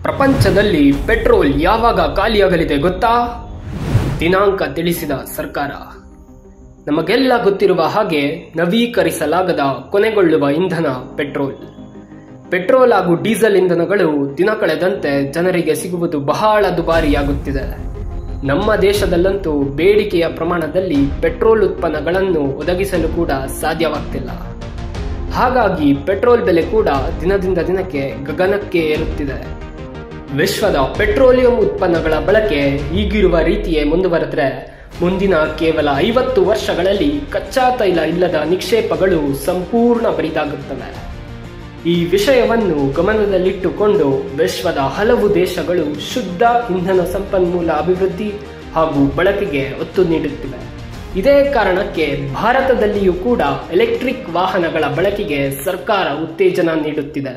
ಪ್ರಪಂಚದಲ್ಲಿ ಪೆಟ್ರೋಲ್ ಯಾವಾಗ ಖಾಲಿಯಾಗಲಿದೆ ಗೊತ್ತಾ ದಿನಾಂಕ ತಿಳಿಸಿದ ಸರ್ಕಾರ ನಮಗೆಲ್ಲ ಗೊತ್ತಿರುವ ಹಾಗೆ ನವೀಕರಿಸಲಾಗದ ಕೊನೆಗೊಳ್ಳುವ ಇಂಧನ ಪೆಟ್ರೋಲ್ ಪೆಟ್ರೋಲ್ ಹಾಗೂ ಡೀಸೆಲ್ ಇಂಧನಗಳು ದಿನ ಕಳೆದಂತೆ ಜನರಿಗೆ ಸಿಗುವುದು ಬಹಳ ದುಬಾರಿಯಾಗುತ್ತಿದೆ ನಮ್ಮ ದೇಶದಲ್ಲಂತೂ ಬೇಡಿಕೆಯ ಪ್ರಮಾಣದಲ್ಲಿ ಪೆಟ್ರೋಲ್ ಉತ್ಪನ್ನಗಳನ್ನು ಒದಗಿಸಲು ಕೂಡ ಸಾಧ್ಯವಾಗ್ತಿಲ್ಲ ಹಾಗಾಗಿ ಪೆಟ್ರೋಲ್ ಬೆಲೆ ಕೂಡ ದಿನದಿಂದ ದಿನಕ್ಕೆ ಗಗನಕ್ಕೆ ಏರುತ್ತಿದೆ ವಿಶ್ವದ ಪೆಟ್ರೋಲಿಯಂ ಉತ್ಪನ್ನಗಳ ಬಳಕೆ ಈಗಿರುವ ರೀತಿಯೇ ಮುಂದುವರೆದ್ರೆ ಮುಂದಿನ ಕೇವಲ ಐವತ್ತು ವರ್ಷಗಳಲ್ಲಿ ಕಚ್ಚಾ ತೈಲ ಇಲ್ಲದ ನಿಕ್ಷೇಪಗಳು ಸಂಪೂರ್ಣ ಬರಿದಾಗುತ್ತವೆ ಈ ವಿಷಯವನ್ನು ಗಮನದಲ್ಲಿಟ್ಟುಕೊಂಡು ವಿಶ್ವದ ಹಲವು ದೇಶಗಳು ಶುದ್ಧ ಇಂಧನ ಸಂಪನ್ಮೂಲ ಅಭಿವೃದ್ಧಿ ಹಾಗೂ ಬಳಕೆಗೆ ಒತ್ತು ನೀಡುತ್ತಿವೆ ಇದೇ ಕಾರಣಕ್ಕೆ ಭಾರತದಲ್ಲಿಯೂ ಕೂಡ ಎಲೆಕ್ಟ್ರಿಕ್ ವಾಹನಗಳ ಬಳಕೆಗೆ ಸರ್ಕಾರ ಉತ್ತೇಜನ ನೀಡುತ್ತಿದೆ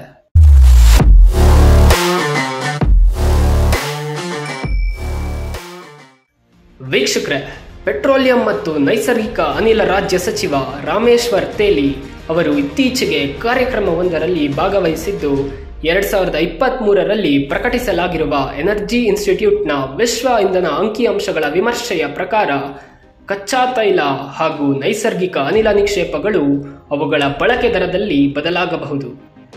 ವೀಕ್ಷಕರೇ ಪೆಟ್ರೋಲಿಯಂ ಮತ್ತು ನೈಸರ್ಗಿಕ ಅನಿಲ ರಾಜ್ಯ ಸಚಿವ ರಾಮೇಶ್ವರ್ ತೇಲಿ ಅವರು ಇತ್ತೀಚೆಗೆ ಕಾರ್ಯಕ್ರಮವೊಂದರಲ್ಲಿ ಭಾಗವಹಿಸಿದ್ದು ಎರಡ್ ಸಾವಿರದ ಇಪ್ಪತ್ತ್ ಮೂರರಲ್ಲಿ ಪ್ರಕಟಿಸಲಾಗಿರುವ ಎನರ್ಜಿ ಇನ್ಸ್ಟಿಟ್ಯೂಟ್ನ ವಿಶ್ವ ಇಂಧನ ಅಂಕಿಅಂಶಗಳ ವಿಮರ್ಶೆಯ ಪ್ರಕಾರ ಕಚ್ಚಾ ತೈಲ ಹಾಗೂ ನೈಸರ್ಗಿಕ ಅನಿಲ ನಿಕ್ಷೇಪಗಳು ಅವುಗಳ ಬಳಕೆ ದರದಲ್ಲಿ ಬದಲಾಗಬಹುದು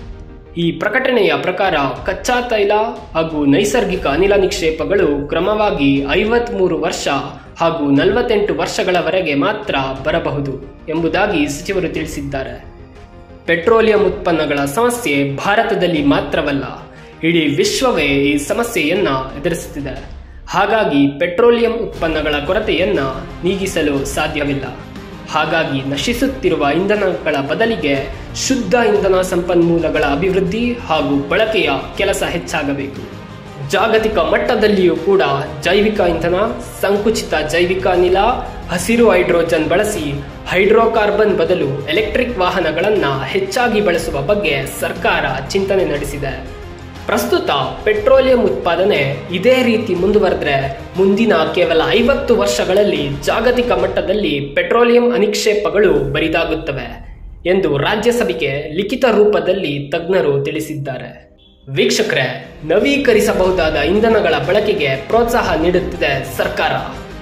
ಈ ಪ್ರಕಟಣೆಯ ಪ್ರಕಾರ ಕಚ್ಚಾ ತೈಲ ಹಾಗೂ ನೈಸರ್ಗಿಕ ಅನಿಲ ನಿಕ್ಷೇಪಗಳು ಕ್ರಮವಾಗಿ ಐವತ್ಮೂರು ವರ್ಷ ಹಾಗೂ ನಲವತ್ತೆಂಟು ವರ್ಷಗಳವರೆಗೆ ಮಾತ್ರ ಬರಬಹುದು ಎಂಬುದಾಗಿ ಸಚಿವರು ತಿಳಿಸಿದ್ದಾರೆ ಪೆಟ್ರೋಲಿಯಂ ಉತ್ಪನ್ನಗಳ ಸಮಸ್ಯೆ ಭಾರತದಲ್ಲಿ ಮಾತ್ರವಲ್ಲ ಇಡೀ ವಿಶ್ವವೇ ಈ ಸಮಸ್ಯೆಯನ್ನ ಎದುರಿಸುತ್ತಿದೆ ಹಾಗಾಗಿ ಪೆಟ್ರೋಲಿಯಂ ಉತ್ಪನ್ನಗಳ ಕೊರತೆಯನ್ನ ನೀಗಿಸಲು ಸಾಧ್ಯವಿಲ್ಲ ಹಾಗಾಗಿ ನಶಿಸುತ್ತಿರುವ ಇಂಧನಗಳ ಬದಲಿಗೆ ಶುದ್ಧ ಇಂಧನ ಸಂಪನ್ಮೂಲಗಳ ಅಭಿವೃದ್ಧಿ ಹಾಗೂ ಬಳಕೆಯ ಕೆಲಸ ಹೆಚ್ಚಾಗಬೇಕು ಜಾಗತಿಕ ಮಟ್ಟದಲ್ಲಿಯೂ ಕೂಡ ಜೈವಿಕ ಇಂಧನ ಸಂಕುಚಿತ ಜೈವಿಕ ಅನಿಲ ಹಸಿರು ಹೈಡ್ರೋಜನ್ ಬಳಸಿ ಹೈಡ್ರೋಕಾರ್ಬನ್ ಬದಲು ಎಲೆಕ್ಟ್ರಿಕ್ ವಾಹನಗಳನ್ನು ಹೆಚ್ಚಾಗಿ ಬಳಸುವ ಬಗ್ಗೆ ಸರ್ಕಾರ ಚಿಂತನೆ ನಡೆಸಿದೆ ಪ್ರಸ್ತುತ ಪೆಟ್ರೋಲಿಯಂ ಉತ್ಪಾದನೆ ಇದೇ ರೀತಿ ಮುಂದುವರೆದ್ರೆ ಮುಂದಿನ ಕೇವಲ ಐವತ್ತು ವರ್ಷಗಳಲ್ಲಿ ಜಾಗತಿಕ ಮಟ್ಟದಲ್ಲಿ ಪೆಟ್ರೋಲಿಯಂ ಅನಿಕ್ಷೇಪಗಳು ಬರಿದಾಗುತ್ತವೆ ಎಂದು ರಾಜ್ಯಸಭೆಗೆ ಲಿಖಿತ ರೂಪದಲ್ಲಿ ತಜ್ಞರು ತಿಳಿಸಿದ್ದಾರೆ ವೀಕ್ಷಕರೇ ನವೀಕರಿಸಬಹುದಾದ ಇಂಧನಗಳ ಬಳಕೆಗೆ ಪ್ರೋತ್ಸಾಹ ನೀಡುತ್ತಿದೆ ಸರ್ಕಾರ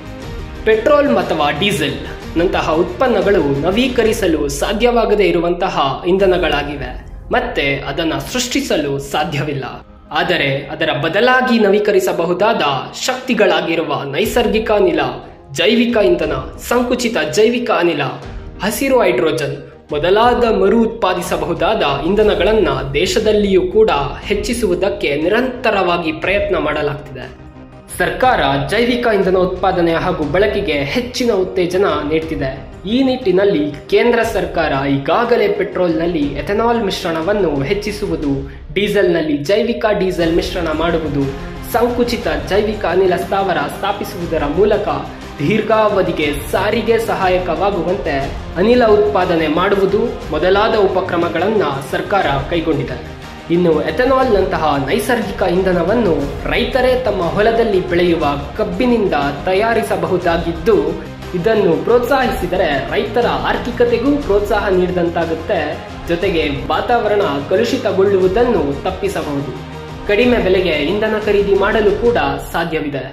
ಪೆಟ್ರೋಲ್ ಅಥವಾ ಡೀಸೆಲ್ ನಂತಹ ಉತ್ಪನ್ನಗಳು ನವೀಕರಿಸಲು ಸಾಧ್ಯವಾಗದೇ ಇರುವಂತಹ ಇಂಧನಗಳಾಗಿವೆ ಮತ್ತೆ ಅದನ್ನು ಸೃಷ್ಟಿಸಲು ಸಾಧ್ಯವಿಲ್ಲ ಆದರೆ ಅದರ ಬದಲಾಗಿ ನವೀಕರಿಸಬಹುದಾದ ಶಕ್ತಿಗಳಾಗಿರುವ ನೈಸರ್ಗಿಕ ಅನಿಲ ಜೈವಿಕ ಇಂಧನ ಸಂಕುಚಿತ ಜೈವಿಕ ಅನಿಲ ಹಸಿರು ಹೈಡ್ರೋಜನ್ ಮೊದಲಾದ ಮರು ಉತ್ಪಾದಿಸಬಹುದಾದ ಇಂಧನಗಳನ್ನು ದೇಶದಲ್ಲಿಯೂ ಕೂಡ ಹೆಚ್ಚಿಸುವುದಕ್ಕೆ ನಿರಂತರವಾಗಿ ಪ್ರಯತ್ನ ಮಾಡಲಾಗ್ತಿದೆ ಸರ್ಕಾರ ಜೈವಿಕ ಇಂಧನ ಉತ್ಪಾದನೆ ಹಾಗೂ ಬಳಕೆಗೆ ಹೆಚ್ಚಿನ ಉತ್ತೇಜನ ನೀಡ್ತಿದೆ ಈ ನಿಟ್ಟಿನಲ್ಲಿ ಕೇಂದ್ರ ಸರ್ಕಾರ ಈಗಾಗಲೇ ಪೆಟ್ರೋಲ್ನಲ್ಲಿ ಎಥೆನಾಲ್ ಮಿಶ್ರಣವನ್ನು ಹೆಚ್ಚಿಸುವುದು ಡೀಸೆಲ್ನಲ್ಲಿ ಜೈವಿಕ ಡೀಸೆಲ್ ಮಿಶ್ರಣ ಮಾಡುವುದು ಸಂಕುಚಿತ ಜೈವಿಕ ಅನಿಲ ಸ್ಥಾವರ ಸ್ಥಾಪಿಸುವುದರ ಮೂಲಕ ದೀರ್ಘಾವಧಿಗೆ ಸಾರಿಗೆ ಸಹಾಯಕವಾಗುವಂತೆ ಅನಿಲ ಉತ್ಪಾದನೆ ಮಾಡುವುದು ಮೊದಲಾದ ಉಪಕ್ರಮಗಳನ್ನು ಸರ್ಕಾರ ಕೈಗೊಂಡಿದೆ ಇನ್ನು ಎಥೆನಾಲ್ನಂತಹ ನೈಸರ್ಗಿಕ ಇಂಧನವನ್ನು ರೈತರೇ ತಮ್ಮ ಹೊಲದಲ್ಲಿ ಬೆಳೆಯುವ ಕಬ್ಬಿನಿಂದ ತಯಾರಿಸಬಹುದಾಗಿದ್ದು ಇದನ್ನು ಪ್ರೋತ್ಸಾಹಿಸಿದರೆ ರೈತರ ಆರ್ಥಿಕತೆಗೂ ಪ್ರೋತ್ಸಾಹ ನೀಡಿದಂತಾಗುತ್ತೆ ಜೊತೆಗೆ ವಾತಾವರಣ ಕಲುಷಿತಗೊಳ್ಳುವುದನ್ನು ತಪ್ಪಿಸಬಹುದು ಕಡಿಮೆ ಬೆಲೆಗೆ ಇಂಧನ ಖರೀದಿ ಮಾಡಲು ಕೂಡ ಸಾಧ್ಯವಿದೆ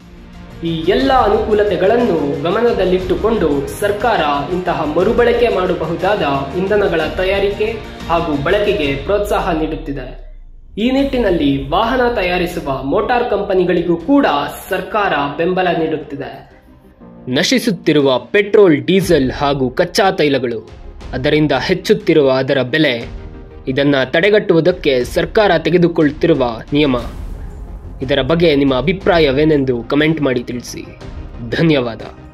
ಈ ಎಲ್ಲ ಅನುಕೂಲತೆಗಳನ್ನು ಗಮನದಲ್ಲಿಟ್ಟುಕೊಂಡು ಸರ್ಕಾರ ಇಂತಹ ಮರುಬಳಕೆ ಮಾಡಬಹುದಾದ ಇಂಧನಗಳ ತಯಾರಿಕೆ ಹಾಗೂ ಬಳಕೆಗೆ ಪ್ರೋತ್ಸಾಹ ನೀಡುತ್ತಿದೆ ಈ ನಿಟ್ಟಿನಲ್ಲಿ ವಾಹನ ತಯಾರಿಸುವ ಮೋಟಾರ್ ಕಂಪನಿಗಳಿಗೂ ಕೂಡ ಸರ್ಕಾರ ಬೆಂಬಲ ನೀಡುತ್ತಿದೆ ನಶಿಸುತ್ತಿರುವ ಪೆಟ್ರೋಲ್ ಡೀಸೆಲ್ ಹಾಗೂ ಕಚ್ಚಾ ತೈಲಗಳು ಅದರಿಂದ ಹೆಚ್ಚುತ್ತಿರುವ ಅದರ ಬೆಲೆ ಇದನ್ನು ತಡೆಗಟ್ಟುವುದಕ್ಕೆ ಸರ್ಕಾರ ತೆಗೆದುಕೊಳ್ಳುತ್ತಿರುವ ನಿಯಮ ಇದರ ಬಗ್ಗೆ ನಿಮ್ಮ ಅಭಿಪ್ರಾಯವೇನೆಂದು ಕಮೆಂಟ್ ಮಾಡಿ ತಿಳಿಸಿ ಧನ್ಯವಾದ